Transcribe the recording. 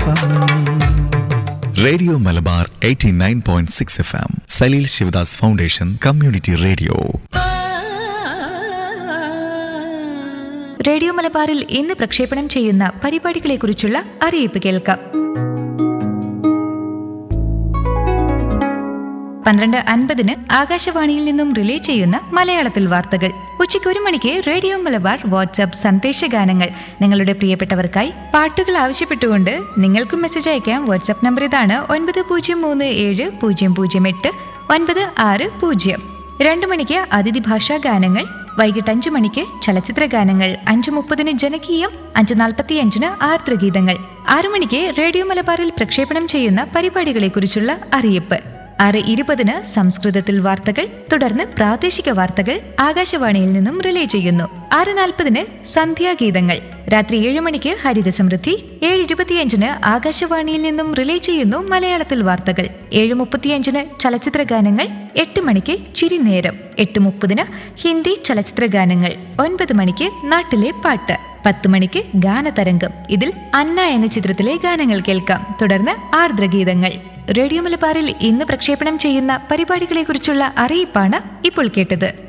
F radio Malabar 89.6 point six F M Saleel Shivadas foundation community radio radio മലബാറിൽ ഇന്ന് പ്രക്ഷേപണം ചെയ്യുന്ന പരിപാടികളെക്കുറിച്ചുള്ള അറിയിപ്പ് കേൾക്കാം പന്ത്രണ്ട് അൻപതിന് ആകാശവാണിയിൽ നിന്നും റിലേ ചെയ്യുന്ന മലയാളത്തിൽ വാർത്തകൾ ഉച്ചയ്ക്ക് ഒരു മണിക്ക് റേഡിയോ മലബാർ വാട്സ്ആപ്പ് സന്ദേശഗാനങ്ങൾ നിങ്ങളുടെ പ്രിയപ്പെട്ടവർക്കായി പാട്ടുകൾ ആവശ്യപ്പെട്ടുകൊണ്ട് നിങ്ങൾക്കും മെസ്സേജ് അയക്കാം വാട്സ്ആപ്പ് നമ്പർ ഇതാണ് ഒൻപത് പൂജ്യം മൂന്ന് ഏഴ് പൂജ്യം പൂജ്യം എട്ട് ഒൻപത് ആറ് പൂജ്യം രണ്ടു മണിക്ക് അതിഥി ഭാഷാ ഗാനങ്ങൾ വൈകിട്ട് അഞ്ചു മണിക്ക് ചലച്ചിത്ര ഗാനങ്ങൾ അഞ്ചു മുപ്പതിന് ജനകീയം അഞ്ച് നാൽപ്പത്തിയഞ്ചിന് ആർദ്രഗീതങ്ങൾ ആറു മണിക്ക് റേഡിയോ മലബാറിൽ പ്രക്ഷേപണം ചെയ്യുന്ന പരിപാടികളെക്കുറിച്ചുള്ള അറിയിപ്പ് ആറ് ഇരുപതിന് സംസ്കൃതത്തിൽ വാർത്തകൾ തുടർന്ന് പ്രാദേശിക വാർത്തകൾ ആകാശവാണിയിൽ നിന്നും റിലേ ചെയ്യുന്നു ആറ് നാൽപ്പതിന് സന്ധ്യാഗീതങ്ങൾ രാത്രി ഏഴ് മണിക്ക് ഹരിത സമൃദ്ധി ഏഴ് ഇരുപത്തിയഞ്ചിന് ആകാശവാണിയിൽ നിന്നും റിലേ ചെയ്യുന്നു മലയാളത്തിൽ വാർത്തകൾ ഏഴ് മുപ്പത്തിയഞ്ചിന് ചലച്ചിത്ര ഗാനങ്ങൾ എട്ട് മണിക്ക് ചിരിനേരം എട്ട് മുപ്പതിന് ഹിന്ദി ചലച്ചിത്ര ഗാനങ്ങൾ ഒൻപത് മണിക്ക് നാട്ടിലെ പാട്ട് പത്ത് മണിക്ക് ഗാനതരംഗം ഇതിൽ അന്ന എന്ന ചിത്രത്തിലെ ഗാനങ്ങൾ കേൾക്കാം തുടർന്ന് ആർദ്രഗീതങ്ങൾ റേഡിയോ മലബാറിൽ ഇന്ന് പ്രക്ഷേപണം ചെയ്യുന്ന പരിപാടികളെക്കുറിച്ചുള്ള അറിയിപ്പാണ് ഇപ്പോൾ കേട്ടത്